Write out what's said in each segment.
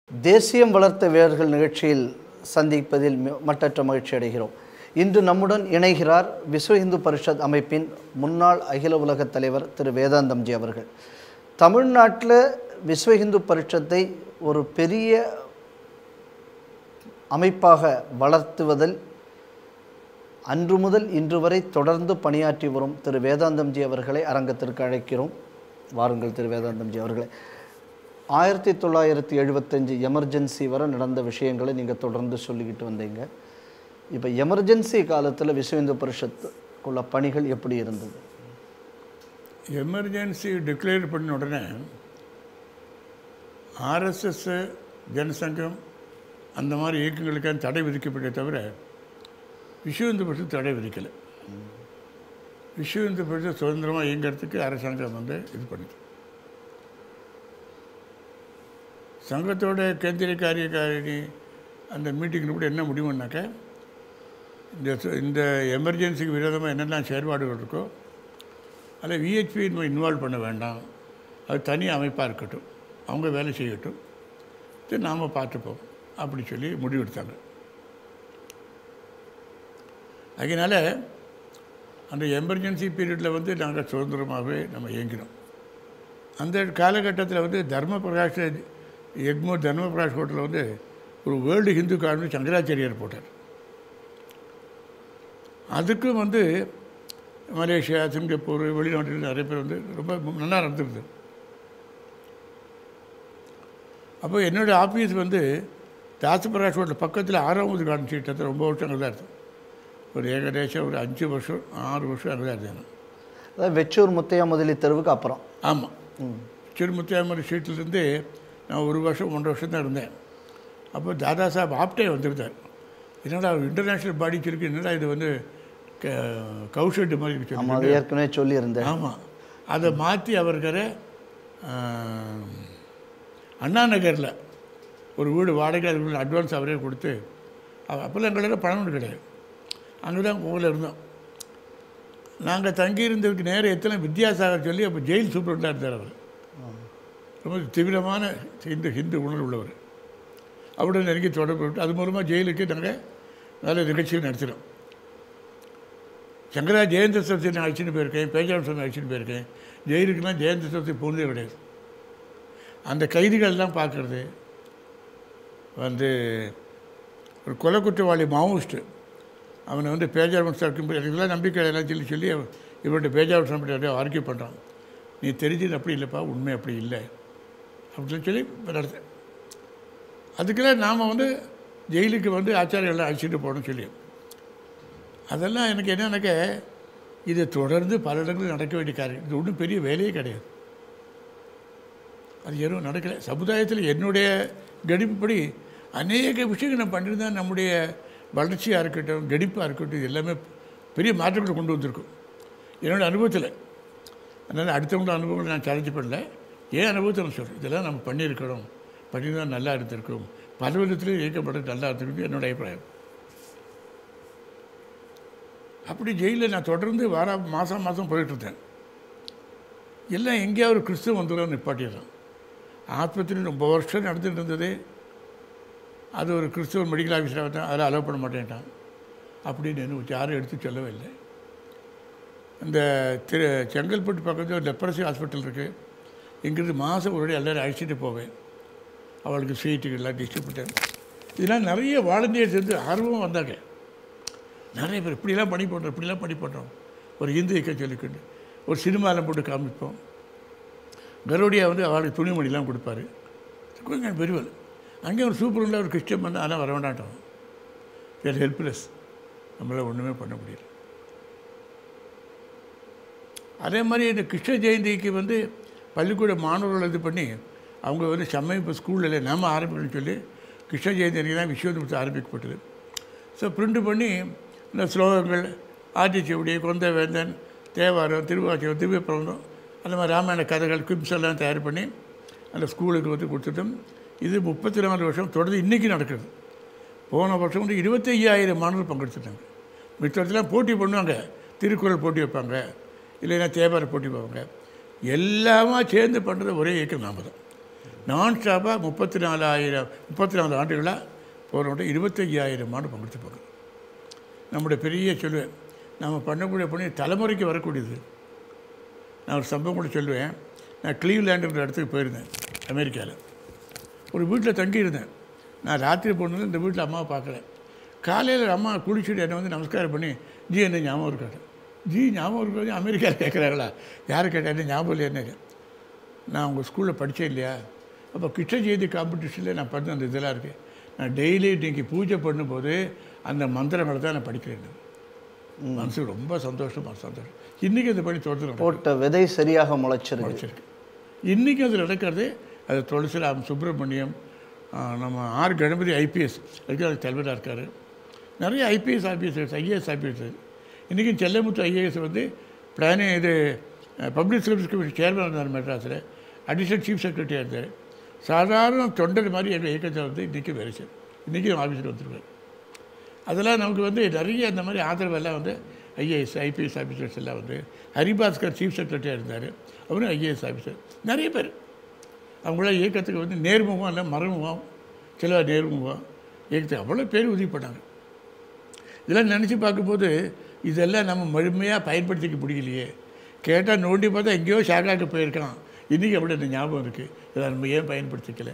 தேசியம் வளர்த்த வீரர்கள் நிகழ்ச்சியில் சந்திப்பதில் மி- மட்டற்ற மகிழ்ச்சி அடைகிறோம் இன்று நம்முடன் இணைகிறார் விஸ்வ இந்து பரிஷத் அமைப்பின் முன்னாள் அகில உலக தலைவர் திரு வேதாந்தம்ஜி அவர்கள் தமிழ்நாட்டில் விஸ்வ இந்து பரிஷத்தை ஒரு பெரிய அமைப்பாக வளர்த்துவதில் அன்று முதல் இன்று வரை தொடர்ந்து பணியாற்றி வரும் திரு வேதாந்தம்ஜி அவர்களை அரங்கத்திற்கு அழைக்கிறோம் வாருங்கள் திரு வேதாந்தம்ஜி அவர்களே ஆயிரத்தி தொள்ளாயிரத்தி எழுபத்தஞ்சு எமர்ஜென்சி வரை நடந்த விஷயங்களை நீங்கள் தொடர்ந்து சொல்லிக்கிட்டு வந்தீங்க இப்போ எமர்ஜென்சி காலத்தில் விஸ்வ இந்து பரிஷத்துக்குள்ள பணிகள் எப்படி இருந்தது எமர்ஜென்சி டிக்ளேர் பண்ண உடனே ஆர்எஸ்எஸ் ஜனசங்கம் அந்த மாதிரி இயக்கங்களுக்கான தடை விதிக்கப்பட்டே தவிர விஸ்வ இந்து பரிஷத் தடை விதிக்கலை விஸ்வ இந்து பரிஷத் சுதந்திரமாக இயங்கிறதுக்கு அரசாங்கம் வந்து இது பண்ணுது சங்கத்தோட கேந்திரிய காரியக்காரிணி அந்த மீட்டிங்கில் கூட என்ன முடிவுனாக்க இந்த சு- இந்த எமர்ஜென்சிக்கு விரோதமாக என்னெல்லாம் செயல்பாடுகள் இருக்கோ அதில் விஹெச்பி இன்வால்வ் பண்ண வேண்டாம் அது தனி அமைப்பாக இருக்கட்டும் அவங்க வேலை செய்யட்டும் இது நாம் பார்த்துப்போம் அப்படி சொல்லி முடிவெடுத்தாங்க அதனால் அந்த எமர்ஜென்சி பீரியடில் வந்து நாங்கள் சுதந்திரமாகவே நம்ம இயங்கினோம் அந்த காலகட்டத்தில் வந்து தர்ம பிரகாஷ் எக்மோர் தர்ம பிரகாஷ் ஹோட்டலில் வந்து ஒரு வேர்ல்டு ஹிந்து கார்டு சங்கராச்சாரியார் போட்டார் அதுக்கும் வந்து மலேசியா சிங்கப்பூர் வெளிநாட்டில் நிறைய பேர் வந்து ரொம்ப நல்லா நடந்துருது அப்போ என்னுடைய ஆஃபீஸ் வந்து தாசபிரகாஷ் ஹோட்டல் பக்கத்தில் ஆறாவது கார்டன் சீட்டத்தில் ரொம்ப வருஷம் அங்கே தான் இருந்தது ஒரு ஏகദേശம் ஒரு அஞ்சு வருஷம் ஆறு வருஷம் அங்கே தான் இருந்தேன் நான். அதாவது வெச்சூர் முத்தையா முதலி தெருவுக்கு அப்புறம் ஆமாம் சிறுமுத்தியாமரி ஸ்ட்ரீட்லேருந்து நான் ஒரு வருஷம் ஒன்றரை வருஷம் தான் இருந்தேன் அப்போ தாதா சாஹப் ஆப்டே வந்திருந்தார் என்னடா இன்டர்நேஷ்னல் பாடி இருக்கு என்னடா இது வந்து க கவுஷெட்டு மாதிரி இருக்கு சொல்லி. ஆமாம் அது ஏற்கனவே சொல்லியிருந்தேன் ஆமாம் அதை மாற்றி அவர்கிற அண்ணா நகரில் ஒரு வீடு வாடகை அதுக்குள்ள அட்வான்ஸ் அவரே கொடுத்து அப்ப- அப்போல்லாம் எங்களுக்கு பணம் ஒண்ணும் கிடையாது அங்கே தான் கோவில் இருந்தோம் நாங்கள் தங்கியிருந்ததுக்கு நேரம் எத்தனை வித்யாசாகர் சொல்லி அப்போ ஜெயில் சூப்பரண்டாக இருந்தார் அவர் ரொம்ப தீவிரமான ஹிந்து ஹிந்து உணர்வு உள்ளவர் அவருடன் நெருங்கி தொடர்பு விட்டு அது மூலமாக ஜெயிலுக்கு நாங்கள் நல்ல நிகழ்ச்சிகள் நடத்தினோம் சங்கரா ஜெயந்த சதுர்த்தி நான் அழைச்சிட்டு போயிருக்கேன் பேஜாம் சுவாமி அழைச்சிட்டு போயிருக்கேன் ஜெயிலுக்குலாம் ஜெயந்த சதுர்த்தி போனதே கிடையாது அந்த கைதிகள்லாம் பார்க்குறது வந்து ஒரு கொலை குற்றவாளி மாவோயிஸ்ட்டு அவனை வந்து பேஜாரம் சாக்கும் எனக்குலாம் நம்பிக்கை எல்லாம் சொல்லி சொல்லி அவன் இவன்கிட்ட பேஜாரம் சாப்பிட்டு ஆர்கியூ பண்ணுறான் நீ தெரிஞ்சது அப்படி இல்லைப்பா உண்மை அப்படி இல்லை அப்படின்னு சொல்லி நடத்தேன் அதுக்கெல்லாம் நாம் வந்து ஜெயிலுக்கு வந்து ஆச்சாரியெல்லாம் அழைச்சிட்டு போகணும்னு சொல்லி அதெல்லாம் எனக்கு என்னன்னாக்க இது தொடர்ந்து பல இடங்களில் நடக்க வேண்டிய காரியம் இது ஒன்றும் பெரிய வேலையே கிடையாது அது எதுவும் நடக்கலை சமுதாயத்தில் என்னுடைய கணிப்புப்படி அநேக விஷயங்கள் நான் பண்ணியிருந்தா நம்முடைய வளர்ச்சியாக இருக்கட்டும் கணிப்பாக இருக்கட்டும் இது எல்லாமே பெரிய மாற்றங்களை கொண்டு வந்திருக்கும் என்னோடய அனுபவத்தில் அதனால் அடுத்தவங்களோட அனுபவங்களை நான் சேலஞ்சு பண்ணல ஏன் அனுபவத்தை நான் சொல்கிறேன் இதெல்லாம் நம்ம பண்ணியிருக்கணும் பண்ணியிருந்தால் நல்லா இருந்திருக்கும் பல விதத்துலேயும் இயக்கப்பட்டு நல்லா இருந்திருக்கும் என்னோட அபிப்பிராயம் அப்படி ஜெயிலில் நான் தொடர்ந்து வார மாதம் மாதம் போயிட்டு இருந்தேன் எல்லாம் எங்கேயாவது ஒரு கிறிஸ்துவ வந்துடும் நிப்பாட்டிடுறான் ஆஸ்பத்திரி ரொம்ப வருஷம் நடந்துட்டு இருந்தது அது ஒரு கிறிஸ்துவ மெடிக்கல் ஆஃபீஸராக வந்தான் அதில் அலோவ் பண்ண மாட்டேன்ட்டான் அப்படின்னு என்ன யாரும் எடுத்து சொல்லவே இல்லை இந்த திரு செங்கல்பட்டு பக்கத்தில் ஒரு லெப்ரசி ஹாஸ்பிட்டல் இருக்குது இங்கிருந்து மாதம் ஒரு வாட்டி எல்லாரும் அழைச்சிட்டு போவேன் அவளுக்கு சீட்டுகள்லாம் டிஸ்ட்ரிபியூட்டர் இதெல்லாம் நிறைய வாலண்டியர்ஸ் வந்து ஆர்வமாக வந்தாங்க நிறைய பேர் இப்படிலாம் பண்ணி போட்டோம் இப்படிலாம் பண்ணி போட்டோம் ஒரு இந்து இயக்கம் சொல்லிக்கொண்டு ஒரு சினிமாவில் போட்டு காமிப்போம் கருடியா வந்து அவளுக்கு துணிமணிலாம் கொடுப்பாரு கொஞ்சம் பெரியவள் அங்கே ஒரு சூப்பர் ஒரு கிறிஸ்டியன் பண்ண ஆனால் வர வேண்டாட்டோம் வேறு ஹெல்ப்லெஸ் நம்மளால் ஒன்றுமே பண்ண முடியல அதே மாதிரி இந்த கிருஷ்ண ஜெயந்திக்கு வந்து பள்ளிக்கூட மாணவர்கள் இது பண்ணி அவங்க வந்து செம்மை இப்போ ஸ்கூலில் நாம ஆரம்பிக்கணும்னு சொல்லி கிருஷ்ண ஜெயந்தி அன்றைக்கி தான் விஸ்வதூரத்தை ஆரம்பிக்கப்பட்டது ஸோ பிரிண்ட் பண்ணி இந்த ஸ்லோகங்கள் ஆதிச்செவடி கொந்த வேந்தன் தேவாரம் திருவாச்சகம் திவ்யப்பிரபந்தம் அந்த மாதிரி ராமாயண கதைகள் கிப்ஸ் எல்லாம் தயார் பண்ணி அந்த ஸ்கூலுக்கு வந்து கொடுத்துட்டோம் இது முப்பத்தி நாலு வருஷம் தொடர்ந்து இன்றைக்கி நடக்குது போன வருஷம் வந்து இருபத்தி ஐயாயிரம் மாணவர்கள் பங்கெடுத்துட்டாங்க மித்தத்தில் போட்டி பண்ணுவாங்க திருக்குறள் போட்டி வைப்பாங்க இல்லைன்னா தேவார போட்டி வைப்பாங்க எல்லாமே சேர்ந்து பண்ணுறது ஒரே இயக்கம் நாம தான் நான் ஸ்டாப்பாக முப்பத்தி நாலாயிரம் முப்பத்தி நாலு ஆண்டுகளாக போகிறோட இருபத்தையாயிரம் ஆண்டு பங்கெடுத்து பார்க்குறோம் நம்முடைய பெரிய சொல்லுவேன் நம்ம பண்ணக்கூடிய பணி தலைமுறைக்கு வரக்கூடியது நான் ஒரு சம்பவம் கூட சொல்லுவேன் நான் கிளீவ்லேண்டுங்கிற இடத்துக்கு போயிருந்தேன் அமெரிக்காவில் ஒரு வீட்டில் தங்கியிருந்தேன் நான் ராத்திரி போனது இந்த வீட்டில் அம்மாவை பார்க்கல காலையில் அம்மா குளிச்சுட்டு என்னை வந்து நமஸ்காரம் பண்ணி ஜி என்ன ஞாபகம் இருக்காது ஜி ஞாபகம் இருக்காது அமெரிக்காவில் கேட்குறாங்களா யார் கேட்டா என்ன ஞாபகம் இல்லை என்ன நான் உங்கள் ஸ்கூலில் படித்தேன் இல்லையா அப்போ கிருஷ்ண ஜெயந்தி காம்படிஷனில் நான் பண்ண அந்த இதெல்லாம் இருக்குது நான் டெய்லி இன்றைக்கி பூஜை பண்ணும்போது அந்த மந்திரங்களை தான் நான் படிக்கிறேன் மனசு ரொம்ப சந்தோஷமாக சந்தோஷம் இன்றைக்கி அந்த பணி தொடர்ந்து நடக்குது. போட்ட விதை சரியாக முளைச்சிருக்கு படிச்சிருக்கு இன்றைக்கி அது நடக்கிறது அது துளசிராம் சுப்பிரமணியம் ஆ, நம்ம ஆர் கணபதி ஐபிஎஸ் அதுக்கு அது தலைவராக இருக்கார் நிறைய ஐபிஎஸ் ஆஃபீஸர்ஸ் ஐஏஎஸ் ஆஃபீஸர்ஸ் இன்றைக்கும் செல்லமுத்து ஐஏஎஸ் வந்து பிளானே இது பப்ளிக் சர்வீஸ் கமிஷன் சேர்மன் இருந்தார் மெட்ராஸில் அடிஷனல் சீஃப் செக்ரட்டரியாக இருந்தார் சாதாரண தொண்டர் மாதிரி எங்கள் இயக்கத்தில் வந்து இன்றைக்கி வேலை செய்யும் இன்றைக்கும் ஆஃபீஸில் வந்துருக்கார் அதெல்லாம் நமக்கு வந்து நிறைய அந்த மாதிரி ஆதரவெல்லாம் வந்து ஐஏஎஸ் ஐபிஎஸ் ஆஃபீஸர்ஸ் எல்லாம் வந்து ஹரிபாஸ்கர் சீஃப் செக்ரட்டரியாக இருந்தார் அவரும் ஐஏஎஸ் ஆஃபீஸர் நிறைய பேர் அவங்களாம் இயக்கத்துக்கு வந்து நேர்முகம் இல்லை மறைமுகம் சில நேர்முகம் இயக்கத்துக்கு அவ்வளோ பேர் உதவி பண்ணாங்க இதெல்லாம் நினச்சி பார்க்கும்போது இதெல்லாம் நம்ம முழுமையாக பயன்படுத்திக்க முடியலையே கேட்டால் நோண்டி பார்த்தா எங்கேயோ ஷாக்காக்கு போயிருக்கான் இன்றைக்கி அப்படி அந்த ஞாபகம் இருக்குது இதை நம்ம ஏன் பயன்படுத்திக்கல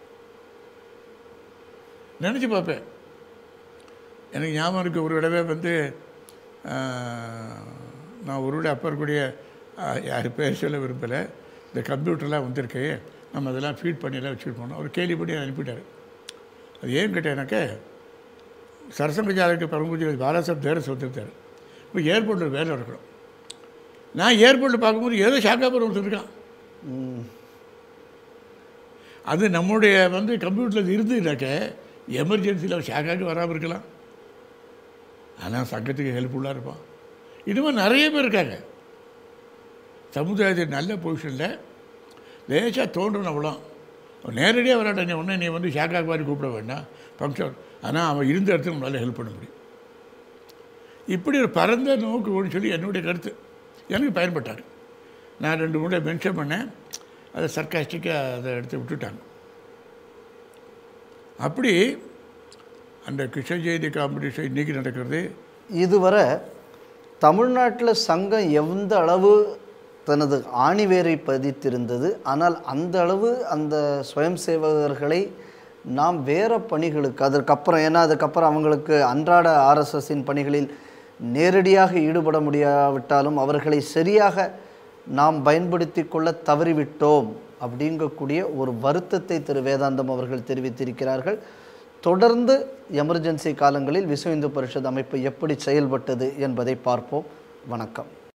நினச்சி பார்ப்பேன் எனக்கு ஞாபகம் இருக்குது ஒரு தடவை வந்து ஆஹ், நான் ஒரு விட அப்போ இருக்கக்கூடிய ஆஹ், யார் பேர் சொல்ல விரும்பலை இந்த கம்ப்யூட்டர்லாம் வந்திருக்கு நம்ம அதெல்லாம் ஃபீட் பண்ணியெல்லாம் வச்சுட்டு போனோம் அவர் கேள்வி பண்ணி அனுப்பிட்டார் அது ஏன் கேட்டேனாக்க சரசங்கஜாலுக்கு பரம்பூஜை பாலாசாப் தேரஸ் வந்திருந்தார் இப்போ ஏர்போர்ட்டில் வேலை நடக்கணும் நான் ஏர்போர்ட்டில் பார்க்கும்போது ஏதோ ஷாக்காபுரம் இருக்கான் ம். அது நம்முடைய வந்து கம்ப்யூட்டரில் இருந்துனாக்க எமர்ஜென்சியில் ஷாக்காக்கு வராமல் இருக்கலாம் ஆனால் சங்கத்துக்கு ஹெல்ப்ஃபுல்லாக இருப்பான் இது மாதிரி நிறைய பேர் இருக்காங்க சமுதாயத்தில் நல்ல பொசிஷனில் லேசாக தோன்றணும் அவ்வளோ அவன் நேரடியாக வராட்ட நீ ஒன்று நீ வந்து ஷாக்காக்கு மாதிரி கூப்பிட வேண்டாம் ஃபங்க்ஷன் ஆனால் அவன் இருந்த இடத்துல நம்மளால் ஹெல்ப் பண்ண முடியும் இப்படி ஒரு பரந்த நோக்கு ஒன்று சொல்லி என்னுடைய கருத்து எனக்கு பயன்பட்டார் நான் ரெண்டு முறை மென்ஷன் பண்ணேன் அதை சர்க்காஸ்டிக்காக அதை எடுத்து விட்டுட்டாங்க அப்படி அந்த கிருஷ்ண ஜெயந்தி காம்படிஷன் இன்றைக்கி நடக்கிறது இதுவரை தமிழ்நாட்டில் சங்கம் எந்த அளவு தனது ஆணிவேரை பதித்திருந்தது ஆனால் அந்த அளவு அந்த சுயம் சேவகர்களை நாம் வேற பணிகளுக்கு அதற்கப்புறம் ஏன்னா அதுக்கப்புறம் அவங்களுக்கு அன்றாட ஆர்எஸ்எஸின் பணிகளில் நேரடியாக ஈடுபட முடியாவிட்டாலும் அவர்களை சரியாக நாம் பயன்படுத்தி கொள்ள தவறிவிட்டோம் அப்படிங்கக்கூடிய ஒரு வருத்தத்தை திரு வேதாந்தம் அவர்கள் தெரிவித்திருக்கிறார்கள் தொடர்ந்து எமர்ஜென்சி காலங்களில் விஸ்வ இந்து பரிஷத் அமைப்பு எப்படி செயல்பட்டது என்பதை பார்ப்போம் வணக்கம்